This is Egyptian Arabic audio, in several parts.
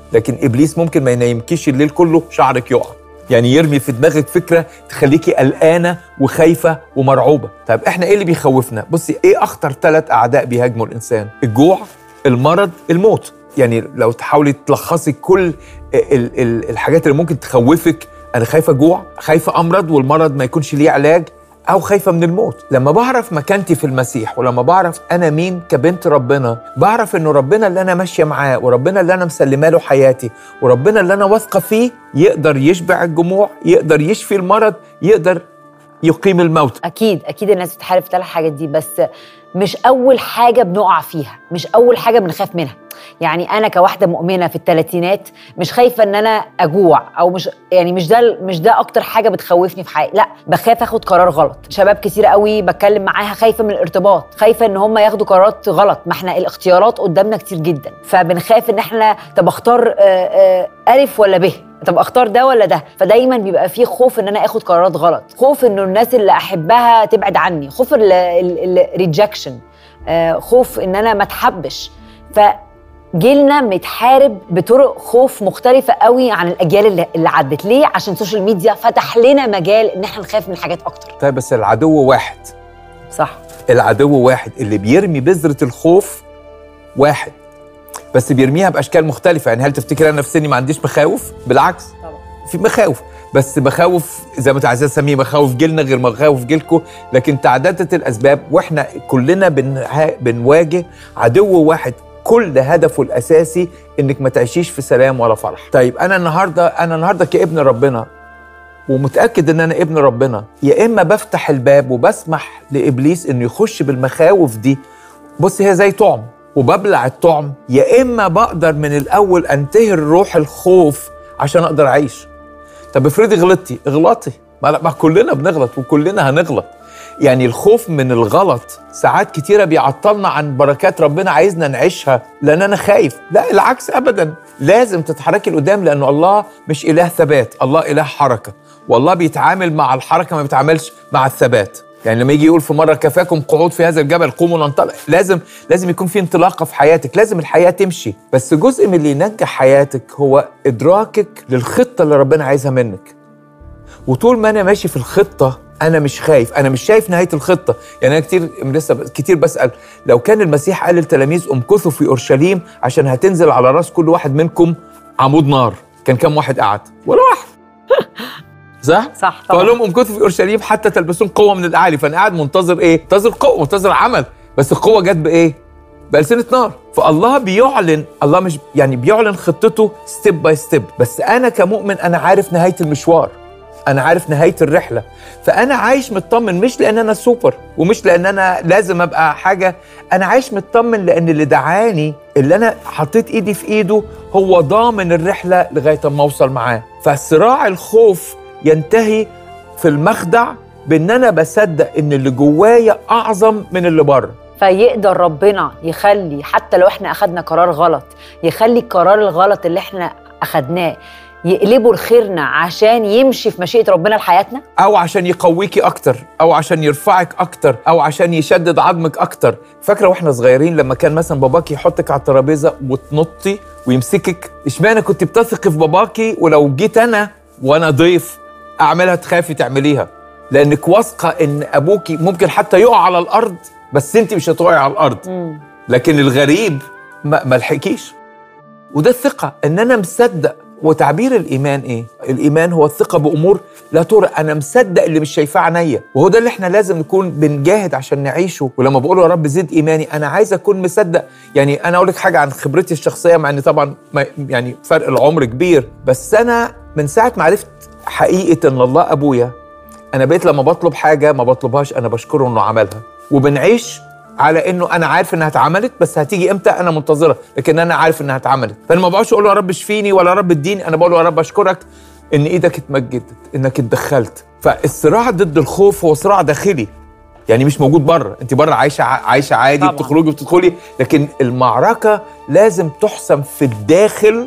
لكن ابليس ممكن ما ينيمكيش الليل كله شعرك يقع يعني يرمي في دماغك فكره تخليكي قلقانه وخايفه ومرعوبه طيب احنا ايه اللي بيخوفنا بصي ايه اخطر ثلاث اعداء بيهاجموا الانسان الجوع المرض الموت يعني لو تحاولي تلخصي كل ال ال الحاجات اللي ممكن تخوفك انا خايفه جوع خايفه امرض والمرض ما يكونش ليه علاج او خايفه من الموت لما بعرف مكانتي في المسيح ولما بعرف انا مين كبنت ربنا بعرف انه ربنا اللي انا ماشيه معاه وربنا اللي انا مسلمه له حياتي وربنا اللي انا واثقه فيه يقدر يشبع الجموع يقدر يشفي المرض يقدر يقيم الموت اكيد اكيد الناس بتحارب في الثلاث حاجات دي بس مش اول حاجه بنقع فيها مش اول حاجه بنخاف منها يعني انا كواحده مؤمنه في الثلاثينات مش خايفه ان انا اجوع او مش يعني مش ده مش ده اكتر حاجه بتخوفني في حياتي لا بخاف اخد قرار غلط شباب كتير قوي بتكلم معاها خايفه من الارتباط خايفه ان هم ياخدوا قرارات غلط ما احنا الاختيارات قدامنا كتير جدا فبنخاف ان احنا طب اختار آه، آه، الف ولا ب طب اختار ده ولا ده فدايما بيبقى فيه خوف ان انا اخد قرارات غلط خوف انه الناس اللي احبها تبعد عني خوف الريجكشن خوف ان انا ما اتحبش فجيلنا متحارب بطرق خوف مختلفة قوي عن الأجيال اللي, اللي عدت ليه؟ عشان السوشيال ميديا فتح لنا مجال إن احنا نخاف من حاجات أكتر طيب بس العدو واحد صح العدو واحد اللي بيرمي بذرة الخوف واحد بس بيرميها باشكال مختلفه يعني هل تفتكر انا في سني ما عنديش مخاوف بالعكس طبعا في مخاوف بس مخاوف زي ما انت عايزاه تسميه مخاوف جيلنا غير مخاوف جيلكم لكن تعددت الاسباب واحنا كلنا بنها- بنواجه عدو واحد كل هدفه الاساسي انك ما تعيشيش في سلام ولا فرح طيب انا النهارده انا النهارده كابن ربنا ومتاكد ان انا ابن ربنا يا اما بفتح الباب وبسمح لابليس انه يخش بالمخاوف دي بص هي زي طعم وببلع الطعم يا اما بقدر من الاول انتهر روح الخوف عشان اقدر اعيش طب افرضي غلطتي اغلطي ما, ما كلنا بنغلط وكلنا هنغلط يعني الخوف من الغلط ساعات كتيرة بيعطلنا عن بركات ربنا عايزنا نعيشها لأن أنا خايف لا العكس أبدا لازم تتحركي لقدام لأنه الله مش إله ثبات الله إله حركة والله بيتعامل مع الحركة ما بيتعاملش مع الثبات يعني لما يجي يقول في مرة كفاكم قعود في هذا الجبل قوموا ننطلق لازم لازم يكون في انطلاقة في حياتك لازم الحياة تمشي بس جزء من اللي ينجح حياتك هو إدراكك للخطة اللي ربنا عايزها منك وطول ما انا ماشي في الخطه انا مش خايف انا مش شايف نهايه الخطه يعني انا كتير لسه ب- كتير بسال لو كان المسيح قال للتلاميذ امكثوا في اورشليم عشان هتنزل على راس كل واحد منكم عمود نار كان كام واحد قعد ولا واحد صح صح فقال طبعا لهم امكثوا في اورشليم حتى تلبسون قوه من الاعالي فانا قاعد منتظر ايه منتظر قوه منتظر عمل بس القوه جت بايه بألسنة نار فالله بيعلن الله مش يعني بيعلن خطته ستيب باي ستيب بس انا كمؤمن انا عارف نهايه المشوار انا عارف نهايه الرحله فانا عايش مطمن مش لان انا سوبر ومش لان انا لازم ابقى حاجه انا عايش مطمن لان اللي دعاني اللي انا حطيت ايدي في ايده هو ضامن الرحله لغايه ما اوصل معاه فصراع الخوف ينتهي في المخدع بان انا بصدق ان اللي جوايا اعظم من اللي بره فيقدر ربنا يخلي حتى لو احنا اخدنا قرار غلط يخلي القرار الغلط اللي احنا اخدناه يقلبه لخيرنا عشان يمشي في مشيئة ربنا لحياتنا او عشان يقويكي اكتر او عشان يرفعك اكتر او عشان يشدد عظمك اكتر فاكره واحنا صغيرين لما كان مثلا باباكي يحطك على الترابيزه وتنطي ويمسكك اشمعنى كنت بتثقي في باباكي ولو جيت انا وانا ضيف اعملها تخافي تعمليها لانك واثقه ان ابوكي ممكن حتى يقع على الارض بس انت مش هتقعي على الارض لكن الغريب ما ما لحقكيش وده الثقة إن أنا مصدق وتعبير الإيمان إيه؟ الإيمان هو الثقة بأمور لا ترى أنا مصدق اللي مش شايفاه عينيا وهو ده اللي إحنا لازم نكون بنجاهد عشان نعيشه ولما بقول يا رب زد إيماني أنا عايز أكون مصدق يعني أنا أقول لك حاجة عن خبرتي الشخصية مع إن طبعا ما يعني فرق العمر كبير بس أنا من ساعة ما عرفت حقيقة إن الله أبويا انا بقيت لما بطلب حاجه ما بطلبهاش انا بشكره انه عملها وبنعيش على انه انا عارف انها اتعملت بس هتيجي امتى انا منتظره لكن انا عارف انها اتعملت فانا ما بقعدش اقول له يا رب اشفيني ولا يا رب اديني انا بقول له يا رب اشكرك ان ايدك اتمجدت انك اتدخلت فالصراع ضد الخوف هو صراع داخلي يعني مش موجود بره انت بره عايشه ع- عايشه عادي طبعاً. بتخرجي وبتدخلي لكن المعركه لازم تحسم في الداخل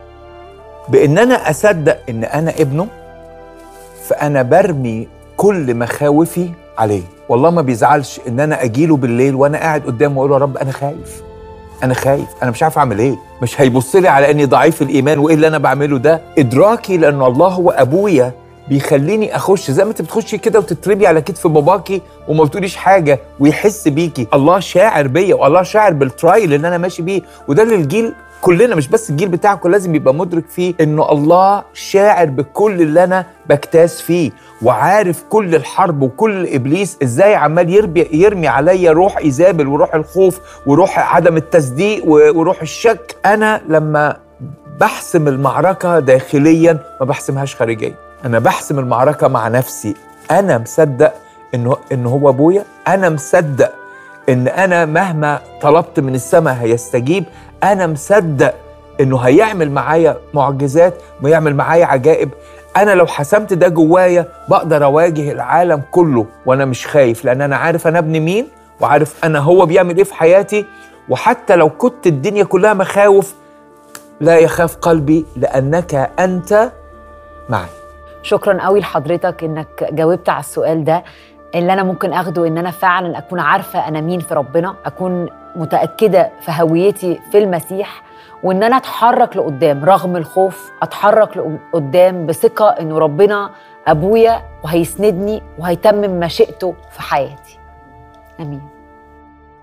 بان انا اصدق ان انا ابنه فانا برمي كل مخاوفي عليه والله ما بيزعلش ان انا اجيله بالليل وانا قاعد قدامه واقول له يا رب انا خايف انا خايف انا مش عارف اعمل ايه مش هيبص لي على اني ضعيف الايمان وايه اللي انا بعمله ده ادراكي لان الله هو ابويا بيخليني اخش زي ما انت بتخشي كده وتتربي على كتف باباكي وما بتقوليش حاجه ويحس بيكي الله شاعر بيا والله شاعر بالترايل اللي انا ماشي بيه وده اللي الجيل كلنا مش بس الجيل بتاعكم لازم يبقى مدرك فيه انه الله شاعر بكل اللي انا بجتاز فيه وعارف كل الحرب وكل ابليس ازاي عمال يربي يرمي عليا روح ايزابل وروح الخوف وروح عدم التصديق و- وروح الشك انا لما بحسم المعركه داخليا ما بحسمهاش خارجيا انا بحسم المعركه مع نفسي انا مصدق انه ان هو ابويا انا مصدق ان انا مهما طلبت من السماء هيستجيب انا مصدق انه هيعمل معايا معجزات ويعمل معايا عجائب انا لو حسمت ده جوايا بقدر اواجه العالم كله وانا مش خايف لان انا عارف انا ابن مين وعارف انا هو بيعمل ايه في حياتي وحتى لو كنت الدنيا كلها مخاوف لا يخاف قلبي لانك انت معي شكرا قوي لحضرتك انك جاوبت على السؤال ده اللي انا ممكن اخده ان انا فعلا اكون عارفه انا مين في ربنا اكون متاكده في هويتي في المسيح وان انا اتحرك لقدام رغم الخوف اتحرك لقدام بثقه انه ربنا ابويا وهيسندني وهيتمم مشيئته في حياتي امين